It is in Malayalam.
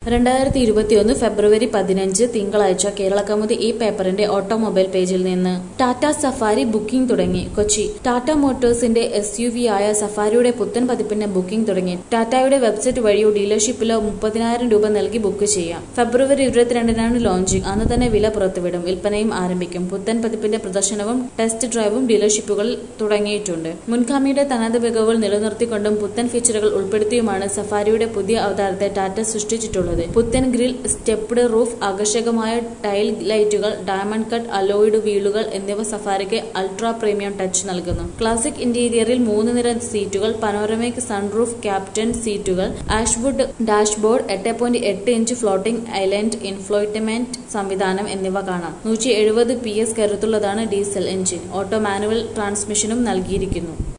രണ്ടായിരത്തി ഇരുപത്തിയൊന്ന് ഫെബ്രുവരി പതിനഞ്ച് തിങ്കളാഴ്ച കേരളകൗമുദി ഈ പേപ്പറിന്റെ ഓട്ടോമൊബൈൽ പേജിൽ നിന്ന് ടാറ്റ സഫാരി ബുക്കിംഗ് തുടങ്ങി കൊച്ചി ടാറ്റ മോട്ടോഴ്സിന്റെ എസ് യു വി ആയ സഫാരിയുടെ പുത്തൻ പതിപ്പിന് ബുക്കിംഗ് തുടങ്ങി ടാറ്റയുടെ വെബ്സൈറ്റ് വഴിയോ ഡീലർഷിപ്പിലോ മുപ്പതിനായിരം രൂപ നൽകി ബുക്ക് ചെയ്യാം ഫെബ്രുവരി ഇരുപത്തിരണ്ടിനാണ് ലോഞ്ചിങ് അന്ന് തന്നെ വില പുറത്തുവിടും വിൽപ്പനയും ആരംഭിക്കും പുത്തൻ പതിപ്പിന്റെ പ്രദർശനവും ടെസ്റ്റ് ഡ്രൈവും ഡീലർഷിപ്പുകളിൽ തുടങ്ങിയിട്ടുണ്ട് മുൻഗാമിയുടെ തനത് മികവുകൾ നിലനിർത്തിക്കൊണ്ടും പുത്തൻ ഫീച്ചറുകൾ ഉൾപ്പെടുത്തിയുമാണ് സഫാരിയുടെ പുതിയ അവതാരത്തെ ടാറ്റ സൃഷ്ടിച്ചിട്ടുള്ളത് പുത്തൻ ഗ്രിൽ സ്റ്റെപ്ഡ് റൂഫ് ആകർഷകമായ ടൈൽ ലൈറ്റുകൾ ഡയമണ്ട് കട്ട് അലോയിഡ് വീലുകൾ എന്നിവ സഫാരിക്ക് അൾട്രാ പ്രീമിയം ടച്ച് നൽകുന്നു ക്ലാസിക് ഇന്റീരിയറിൽ മൂന്ന് നിര സീറ്റുകൾ പനോരമിക് സൺറൂഫ് ക്യാപ്റ്റൻ സീറ്റുകൾ ആഷ്വുഡ് ഡാഷ്ബോർഡ് എട്ട് പോയിന്റ് എട്ട് ഇഞ്ച് ഫ്ലോട്ടിംഗ് ഐലൻഡ് ഇൻഫ്ലോയ്റ്റ്മെന്റ് സംവിധാനം എന്നിവ കാണാം നൂറ്റി എഴുപത് പി എസ് കരുത്തുള്ളതാണ് ഡീസൽ എഞ്ചിൻ ഓട്ടോ മാനുവൽ ട്രാൻസ്മിഷനും നൽകിയിരിക്കുന്നു